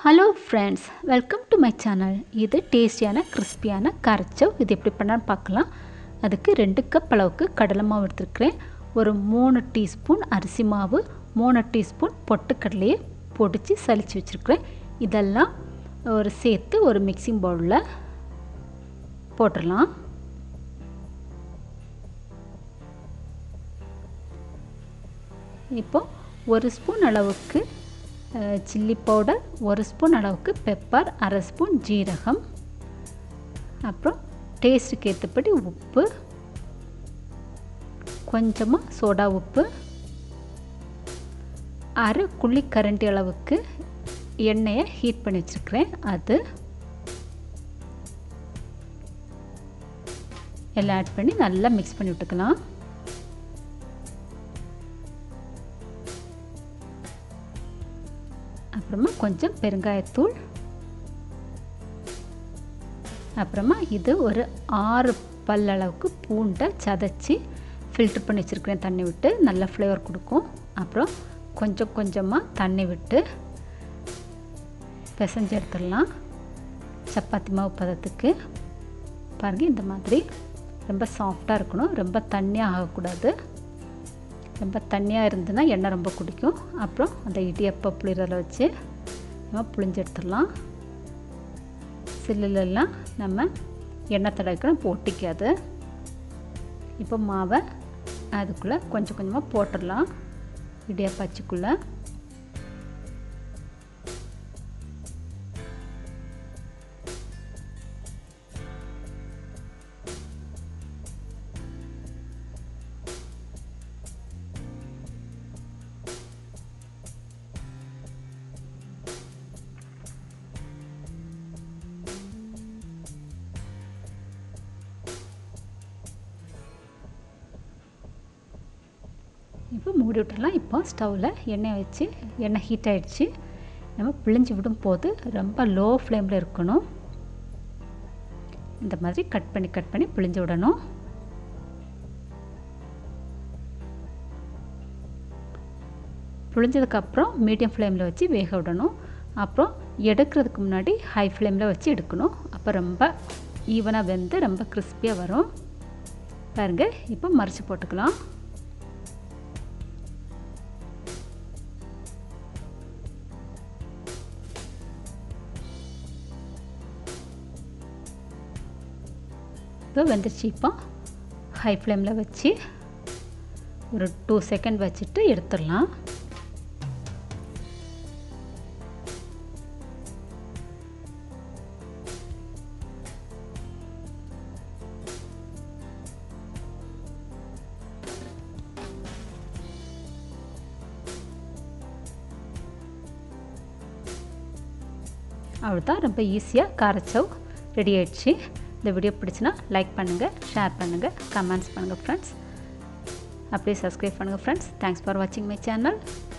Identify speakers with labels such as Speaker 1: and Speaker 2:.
Speaker 1: hello friends welcome to my channel இது டேஸ்டியான கிறிஸ்பியான கரைச்சவ் இது எப்படி பண்ணான்னு பார்க்கலாம் அதுக்கு ரெண்டு கப் அளவுக்கு கடலை மாவு எடுத்துருக்கிறேன் ஒரு மூணு டீஸ்பூன் அரிசி மாவு மூணு டீஸ்பூன் பொட்டுக்கடலையை பொடிச்சு சலிச்சு வச்சுருக்கிறேன் இதெல்லாம் ஒரு சேர்த்து ஒரு மிக்சிங் பவுலில் போட்டுடலாம் இப்போது ஒரு ஸ்பூன் அளவுக்கு சில்லி பவுடர் ஒரு ஸ்பூன் அளவுக்கு பெப்பர் அரை ஸ்பூன் ஜீரகம் அப்புறம் டேஸ்ட்டுக்கு ஏற்றபடி உப்பு கொஞ்சமாக சோடா உப்பு அரை குழி கரண்டி அளவுக்கு எண்ணெயை ஹீட் பண்ணி வச்சுருக்கிறேன் அது எல்லாம் ஆட் பண்ணி நல்லா மிக்ஸ் பண்ணி விட்டுக்கலாம் அப்புறமா கொஞ்சம் பெருங்காயத்தூள் அப்புறமா இது ஒரு ஆறு பல்லளவுக்கு பூண்டை சதைச்சி ஃபில்ட்ரு பண்ணி வச்சுருக்கிறேன் தண்ணி விட்டு நல்ல ஃப்ளேவர் கொடுக்கும் அப்புறம் கொஞ்சம் கொஞ்சமாக தண்ணி விட்டு பிசைஞ்சு எடுத்துடலாம் சப்பாத்தி மாவு பதத்துக்கு பாருங்கள் இந்த மாதிரி ரொம்ப சாஃப்டாக இருக்கணும் ரொம்ப தண்ணியாக ஆகக்கூடாது ரொம்ப தண்ணியாக இருந்ததுன்னா எண்ணெய் ரொம்ப குடிக்கும் அப்புறம் அந்த இடியப்ப புளிரலை வச்சு நம்ம புளிஞ்சு எடுத்துடலாம் சில்லுலெல்லாம் நம்ம எண்ணெய் தடவைக்கணும் போட்டிக்காது இப்போ மாவை அதுக்குள்ளே கொஞ்சம் கொஞ்சமாக போட்டுடலாம் இடியப்பாச்சிக்குள்ளே இப்போ மூடி விட்டுடலாம் இப்போ ஸ்டவ்வில் எண்ணெய் வச்சு எண்ணெய் ஹீட் ஆகிடுச்சு நம்ம பிழிஞ்சு விடும் போது ரொம்ப லோ ஃப்ளேமில் இருக்கணும் இந்த மாதிரி கட் பண்ணி கட் பண்ணி பிழிஞ்சு விடணும் பிழிஞ்சதுக்கப்புறம் மீடியம் ஃப்ளேமில் வச்சு வேக விடணும் அப்புறம் எடுக்கிறதுக்கு முன்னாடி ஹை ஃப்ளேமில் வச்சு எடுக்கணும் அப்போ ரொம்ப ஈவனாக வெந்து ரொம்ப கிறிஸ்பியாக வரும் பாருங்கள் இப்போ மறைச்சி போட்டுக்கலாம் இப்போ வெந்துருச்சு இப்போ ஹை ஃப்ளேமில் வச்சு ஒரு டூ செகண்ட் வச்சுட்டு எடுத்துடலாம் அவ்வளோதான் ரொம்ப ஈஸியாக காரச்சவ் ரெடி ஆயிடுச்சு இந்த வீடியோ பிடிச்சினா லைக் பண்ணுங்கள் ஷேர் பண்ணுங்கள் கமெண்ட்ஸ் பண்ணுங்கள் ஃப்ரெண்ட்ஸ் அப்படியே சப்ஸ்கிரைப் பண்ணுங்கள் ஃப்ரெண்ட்ஸ் தேங்க்ஸ் ஃபார் வாட்சிங் மை சேனல்